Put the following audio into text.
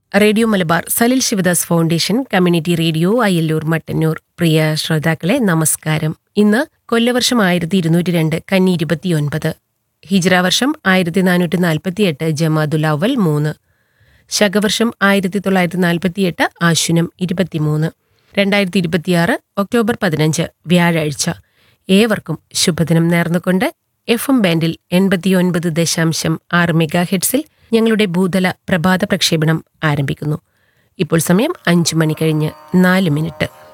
radio Malabar Salil Shivadas foundation community radio Ayyalloor Mattannur പ്രിയ ശ്രോതാക്കളെ നമസ്കാരം ഇന്ന് കൊല്ലവർഷം ആയിരത്തി ഇരുന്നൂറ്റി രണ്ട് കന്നി ഇരുപത്തിയൊൻപത് ഹിജ്ര വർഷം ആയിരത്തി നാനൂറ്റി നാൽപ്പത്തിയെട്ട് ജമാദുലാവൽ മൂന്ന് ശകവർഷം ആയിരത്തി തൊള്ളായിരത്തി നാൽപ്പത്തിയെട്ട് ആശുനം ഇരുപത്തിമൂന്ന് രണ്ടായിരത്തി ഇരുപത്തിയാറ് ഒക്ടോബർ പതിനഞ്ച് വ്യാഴാഴ്ച ഏവർക്കും ശുഭദിനം നേർന്നുകൊണ്ട് എഫ് എം ബാൻഡിൽ എൺപത്തിയൊൻപത് ദശാംശം ആറ് മെഗാ ഹെഡ്സിൽ ഞങ്ങളുടെ ഭൂതല പ്രഭാത പ്രക്ഷേപണം ആരംഭിക്കുന്നു ഇപ്പോൾ സമയം അഞ്ചു മണി കഴിഞ്ഞ് നാല് മിനിറ്റ്